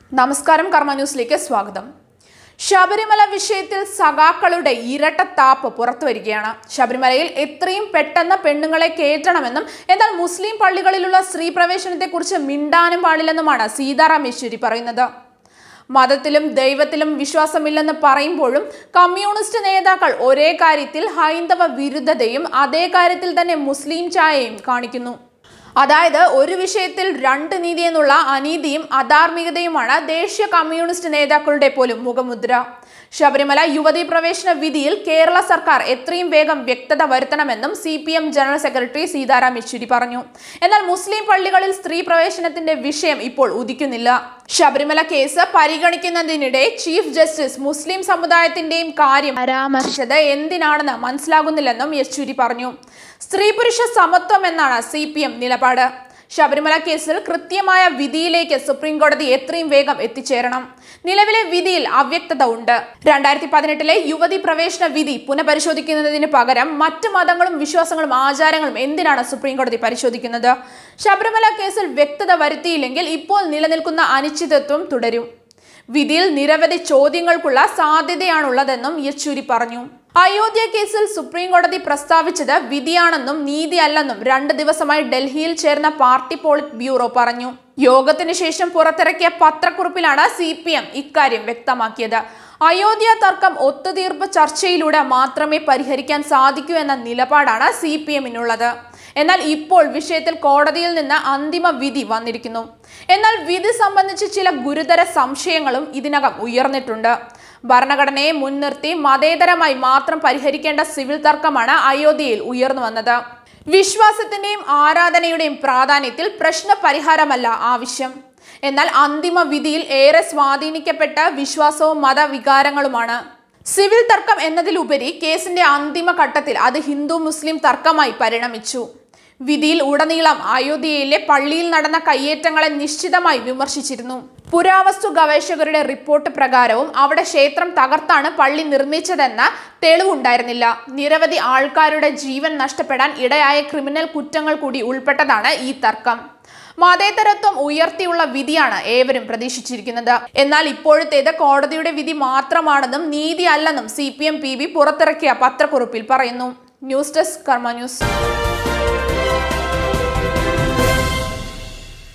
നമസ്കാരം കർമ്മ ന്യൂസിലേക്ക് സ്വാഗതം ശബരിമല വിഷയത്തിൽ സഖാക്കളുടെ ഇരട്ടത്താപ്പ് പുറത്തു വരികയാണ് ശബരിമലയിൽ എത്രയും പെട്ടെന്ന് പെണ്ണുങ്ങളെ കയറ്റണമെന്നും എന്നാൽ മുസ്ലിം പള്ളികളിലുള്ള സ്ത്രീ പ്രവേശനത്തെക്കുറിച്ച് മിണ്ടാനും പാടില്ലെന്നുമാണ് സീതാറാം യെച്ചൂരി പറയുന്നത് മതത്തിലും ദൈവത്തിലും വിശ്വാസമില്ലെന്ന് പറയുമ്പോഴും കമ്മ്യൂണിസ്റ്റ് നേതാക്കൾ ഒരേ കാര്യത്തിൽ ഹൈന്ദവ വിരുദ്ധതയും അതേ കാര്യത്തിൽ തന്നെ മുസ്ലിം ചായയും കാണിക്കുന്നു അതായത് ഒരു വിഷയത്തിൽ രണ്ട് നീതി എന്നുള്ള അനീതിയും അധാർമികതയുമാണ് ദേശീയ കമ്മ്യൂണിസ്റ്റ് നേതാക്കളുടെ പോലും മുഖമുദ്ര ശബരിമല യുവതീ പ്രവേശന വിധിയിൽ കേരള സർക്കാർ എത്രയും വേഗം വ്യക്തത വരുത്തണമെന്നും C P M general secretary Sitaram Yechury പറഞ്ഞു എന്നാൽ മുസ്ലിം പള്ളികളിൽ സ്ത്രീ പ്രവേശനത്തിന്റെ വിഷയം ഇപ്പോൾ ഉദിക്കുന്നില്ല ശബരിമല കേസ് പരിഗണിക്കുന്നതിനിടെ ചീഫ് ജസ്റ്റിസ് മുസ്ലിം സമുദായത്തിന്റെയും കാര്യം പരാമർശിച്ചത് എന്തിനാണെന്ന് മനസ്സിലാകുന്നില്ലെന്നും യെച്ചൂരി പറഞ്ഞു സ്ത്രീ പുരുഷ സമത്വം എന്നാണ് സി പി എം നിലപാട് ശബരിമല കേസിൽ കൃത്യമായ വിധിയിലേക്ക് സുപ്രീം കോടതി എത്രയും വേഗം എത്തിച്ചേരണം നിലവിലെ വിധിയിൽ അവ്യക്തത ഉണ്ട് രണ്ടായിരത്തി പതിനെട്ടിലെ യുവതി പ്രവേശന വിധി പുനഃപരിശോധിക്കുന്നതിന് പകരം മറ്റ് മതങ്ങളും വിശ്വാസങ്ങളും ആചാരങ്ങളും എന്തിനാണ് സുപ്രീം കോടതി പരിശോധിക്കുന്നത് ശബരിമല കേസിൽ വ്യക്തത വരുത്തിയില്ലെങ്കിൽ ഇപ്പോൾ നിലനിൽക്കുന്ന അനിശ്ചിതത്വം തുടരും വിധിയിൽ നിരവധി ചോദ്യങ്ങൾക്കുള്ള സാധ്യതയാണുള്ളതെന്നും യെച്ചൂരി പറഞ്ഞു അയോധ്യ കേസിൽ സുപ്രീം കോടതി പ്രസ്താവിച്ചത് വിധിയാണെന്നും നീതിയല്ലെന്നും രണ്ട് ദിവസമായി ഡൽഹിയിൽ ചേർന്ന പാർട്ടി പോളിറ്റ് ബ്യൂറോ പറഞ്ഞു യോഗത്തിന് ശേഷം പുറത്തിറക്കിയ പത്രക്കുറിപ്പിലാണ് സി പി എം ഇക്കാര്യം വ്യക്തമാക്കിയത് അയോധ്യ തർക്കം ഒത്തുതീർപ്പ് ചർച്ചയിലൂടെ മാത്രമേ പരിഹരിക്കാൻ സാധിക്കൂ എന്ന നിലപാടാണ് സി പി എമ്മിനുള്ളത് എന്നാൽ ഇപ്പോൾ വിഷയത്തിൽ കോടതിയിൽ നിന്ന് അന്തിമ വിധി വന്നിരിക്കുന്നു എന്നാൽ വിധി സംബന്ധിച്ച് ചില ഗുരുതര സംശയങ്ങളും ഇതിനകം ഉയർന്നിട്ടുണ്ട് ഭരണഘടനയെ മുൻനിർത്തി മതേതരമായി മാത്രം പരിഹരിക്കേണ്ട സിവിൽ തർക്കമാണ് അയോധ്യയിൽ ഉയർന്നു വന്നത് വിശ്വാസത്തിന്റെയും ആരാധനയുടെയും പ്രാധാന്യത്തിൽ പ്രശ്ന പരിഹാരമല്ല ആവശ്യം എന്നാൽ അന്തിമ വിധിയിൽ ഏറെ സ്വാധീനിക്കപ്പെട്ട വിശ്വാസവും മതവികാരങ്ങളുമാണ് സിവിൽ തർക്കം എന്നതിലുപരി കേസിന്റെ അന്തിമ ഘട്ടത്തിൽ അത് ഹിന്ദു മുസ്ലിം തർക്കമായി പരിണമിച്ചു വിധിയിൽ ഉടനീളം അയോധ്യയിലെ പള്ളിയിൽ നടന്ന കയ്യേറ്റങ്ങളെ നിശ്ചിതമായി വിമർശിച്ചിരുന്നു പുരാവസ്തു ഗവേഷകരുടെ റിപ്പോർട്ട് പ്രകാരവും അവിടെ ക്ഷേത്രം തകർത്താണ് പള്ളി നിർമ്മിച്ചതെന്ന തെളിവുണ്ടായിരുന്നില്ല നിരവധി ആൾക്കാരുടെ ജീവൻ നഷ്ടപ്പെടാൻ ഇടയായ ക്രിമിനൽ കുറ്റങ്ങൾ കൂടി ഉൾപ്പെട്ടതാണ് ഈ തർക്കം മതേതരത്വം ഉയർത്തിയുള്ള വിധിയാണ് ഏവരും പ്രതീക്ഷിച്ചിരിക്കുന്നത് എന്നാൽ ഇപ്പോഴത്തേത് കോടതിയുടെ വിധി മാത്രമാണെന്നും നീതി അല്ലെന്നും C P M P B പുറത്തിറക്കിയ പത്രക്കുറിപ്പിൽ പറയുന്നു ന്യൂസ് ഡെസ്ക് കർമ്മ ന്യൂസ്